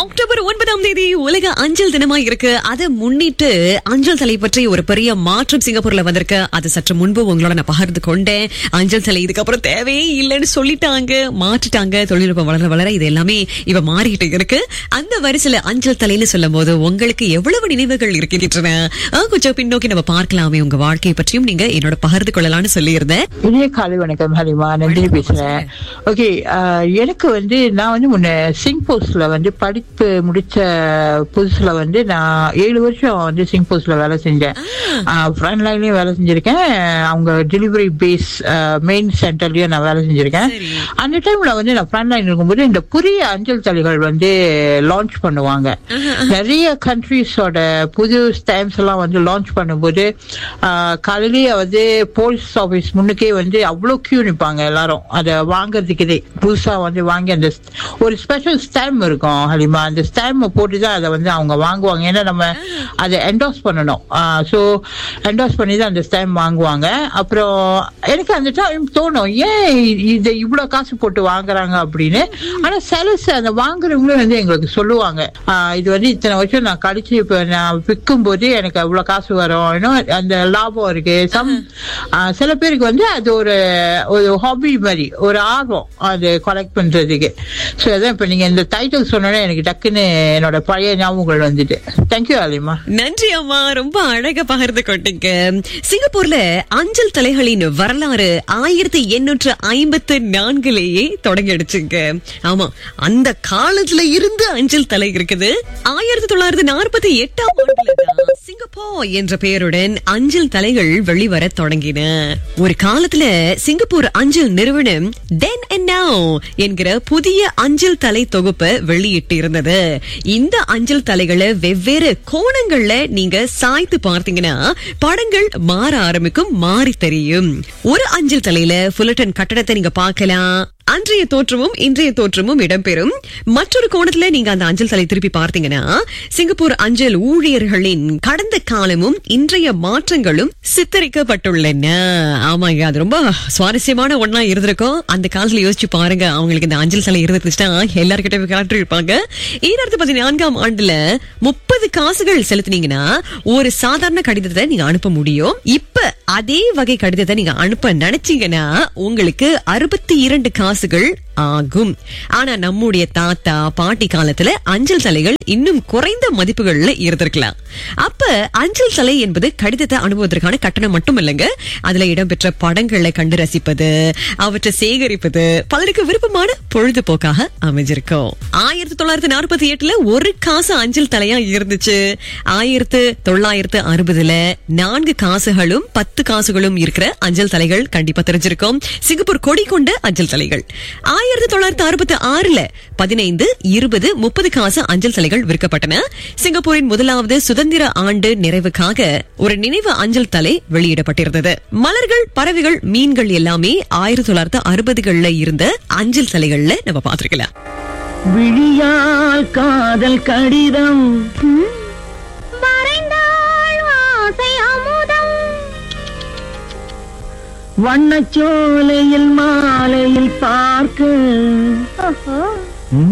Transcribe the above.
October ஒன்பதாம் தேதி உலக அஞ்சல் தினமா இருக்கு அதை முன்னிட்டு அஞ்சல் தலை பற்றி ஒரு பெரிய மாற்றம் சிங்கப்பூர்ல வந்திருக்கு அது சற்று முன்பு உங்களோட நான் பகிர்ந்து கொண்டேன் அஞ்சல் தலை இதுக்கப்புறம் தேவையே இல்லைன்னு சொல்லிட்டாங்க மாற்றிட்டாங்க தொழில்நுட்பம் வளர வளர இது எல்லாமே இப்ப மாறிக்கிட்டு இருக்கு அந்த வரிசையில அஞ்சல் தலைன்னு சொல்லும் போது உங்களுக்கு எவ்வளவு நினைவுகள் இருக்கின்றன ஆ, கொஞ்சம் பின்னோக்கி நம்ம பார்க்கலாமே உங்க வாழ்க்கையை பற்றியும் நீங்க என்னோட பகிர்ந்து கொள்ளலாம்னு சொல்லியிருந்தேன் இனிய காலை வணக்கம் ஹலிமா நந்தினி பேசுறேன் ஓகே எனக்கு வந்து நான் வந்து முன்ன சிங் போஸ்ட்ல வந்து படிப்பு முடிச்ச புதுசுல வந்து நான் ஏழு வருஷம் வந்து சிங் போஸ்ட்ல வேலை செஞ்சேன் ஃப்ரண்ட் லைன்லயும் வேலை செஞ்சிருக்கேன் அவங்க டெலிவரி பேஸ் மெயின் சென்டர்லயும் நான் வேலை செஞ்சிருக்கேன் சரி. அந்த டைம்ல வந்து நான் ஃப்ரண்ட் லைன் இருக்கும்போது இந்த புதிய அஞ்சல் தலைகள் வந்து லான்ச் பண்ணுவாங்க நிறைய கண்ட்ரீஸோட புது ஸ்டாம்ப்ஸ் எல்லாம் வந்து லான்ச் பண்ணும்போது ஆஹ், காலையிலேயே வந்து போஸ்ட் ஆஃபீஸ் முன்னுக்கே வந்து அவ்வளோ கியூ நிற்பாங்க எல்லாரும் அதை வாங்குறதுக்குதே புதுசா வந்து வாங்கி அந்த st- ஒரு ஸ்பெஷல் ஸ்டாம்ப் இருக்கும் ஹலிமா அந்த ஸ்டாம்ப் போட்டு தான் அதை வந்து அவங்க வாங்குவாங்க ஏன்னா நம்ம அதை என்டோஸ் பண்ணணும் ஸோ என்டோஸ் பண்ணி தான் அந்த ஸ்டாம்ப் வாங்குவாங்க அப்புறம் எனக்கு அந்த டைம் தோணும் ஏன் இ- இதை இவ்வளோ காசு போட்டு வாங்குறாங்க அப்படின்னு ஆனா செலஸ் அந்த வாங்குறவங்களும் வந்து எங்களுக்கு சொல்லுவாங்க ஆஹ் இது வந்து இத்தனை வருஷம் நான் கழிச்சு இப்ப நான் விற்கும் போது எனக்கு அவ்வளவு காசு வரும் இன்னும் அந்த லாபம் இருக்கு சம் சில பேருக்கு வந்து அது ஒரு ஒரு ஹாபி மாதிரி ஒரு ஆர்வம் அது கலெக்ட் பண்றதுக்கு ஸோ அதான் இப்ப நீங்க இந்த டைட்டில் சொன்னோன்னே எனக்கு டக்குன்னு என்னோட பழைய ஞாபகங்கள் வந்துட்டு தேங்க்யூ அலிமா நன்றி அம்மா ரொம்ப அழகா பகிர்ந்து கொண்டீங்க சிங்கப்பூர்ல அஞ்சல் தலைகளின் வரலாறு ஆயிரத்தி எண்ணூற்று ஐம்பத்து நான்குலேயே தொடங்கிடுச்சுங்க ஆமா அந்த காலத்துல இருந்து அஞ்சல் தலை இருக்குது ஆயிரத்தி தொள்ளாயிரத்தி நாற்பத்தி எட்டாம் ஆண்டுலதான் சிங்கப்பூர் என்ற பெயருடன் அஞ்சல் தலைகள் வெளிவர தொடங்கின ஒரு காலத்துல சிங்கப்பூர் அஞ்சல் நிறுவனம் தென் அண்ட் நவ் என்கிற புதிய அஞ்சல் தலை தொகுப்பை வெளியிட்டு இருந்தது இந்த அஞ்சல் தலைகளை வெவ்வேறு கோணங்கள்ல நீங்க சாய்த்து பார்த்தீங்கன்னா படங்கள் மாற ஆரம்பிக்கும் மாறி தெரியும் ஒரு அஞ்சல் தலையில புல்லட்டன் கட்டடத்தை நீங்க பார்க்கலாம் அன்றைய தோற்றமும் இன்றைய தோற்றமும் இடம்பெறும் மற்றொரு கோணத்துல நீங்க அந்த அஞ்சல் தலை திருப்பி பார்த்தீங்கன்னா சிங்கப்பூர் அஞ்சல் ஊழியர்களின் கடந்த காலமும் இன்றைய மாற்றங்களும் சித்தரிக்கப்பட்டுள்ளன ஆமாங்க அது ரொம்ப சுவாரஸ்யமான ஒண்ணா இருந்திருக்கும் அந்த காலத்துல யோசிச்சு பாருங்க அவங்களுக்கு இந்த அஞ்சல் தலை இருந்துச்சுன்னா எல்லார்கிட்ட காட்டி இருப்பாங்க ஈராயிரத்தி பதினான்காம் ஆண்டுல முப்பது காசுகள் செலுத்தினீங்கன்னா ஒரு சாதாரண கடிதத்தை நீங்க அனுப்ப முடியும் இப்ப அதே வகை கடிதத்தை நீங்க அனுப்ப நினைச்சீங்கன்னா உங்களுக்கு அறுபத்தி இரண்டு காசுகள் ஆகும் ஆனா நம்முடைய தாத்தா பாட்டி காலத்துல அஞ்சல் தலைகள் இன்னும் குறைந்த மதிப்புகள்ல இருந்திருக்கலாம் அப்ப அஞ்சல் தலை என்பது கடிதத்தை அனுப்புவதற்கான கட்டணம் மட்டும் இல்லைங்க அதுல இடம்பெற்ற படங்களை கண்டு ரசிப்பது அவற்றை சேகரிப்பது பலருக்கு விருப்பமான பொழுதுபோக்காக அமைஞ்சிருக்கும் ஆயிரத்தி தொள்ளாயிரத்தி நாற்பத்தி எட்டுல ஒரு காசு அஞ்சல் தலையா இருந்துச்சு ஆயிரத்து தொள்ளாயிரத்து அறுபதுல நான்கு காசுகளும் பத்து காசுகளும் இருக்கிற அஞ்சல் தலைகள் கண்டிப்பா தெரிஞ்சிருக்கும் சிங்கப்பூர் கொடி கொண்ட அஞ்சல் தலைகள் ஆயிரத்தி தொள்ளாயிரத்தி அறுபத்தி ஆறுல பதினைந்து இருபது முப்பது காசு அஞ்சல் தலைகள் விற்கப்பட்டன சிங்கப்பூரின் முதலாவது சுதந்திர ஆண்டு நிறைவுக்காக ஒரு நினைவு அஞ்சல் தலை வெளியிடப்பட்டிருந்தது மலர்கள் பறவைகள் மீன்கள் எல்லாமே ஆயிரத்தி தொள்ளாயிரத்தி அறுபதுகள்ல இருந்த அஞ்சல் தலைகள்ல நம்ம பார்த்திருக்கலாம் விழியால் காதல் கடிதம் மறைந்தாள் ஆசை அமுதம் வண்ணச்சோலையில் மாலையில் பார்க்க ஓஹோ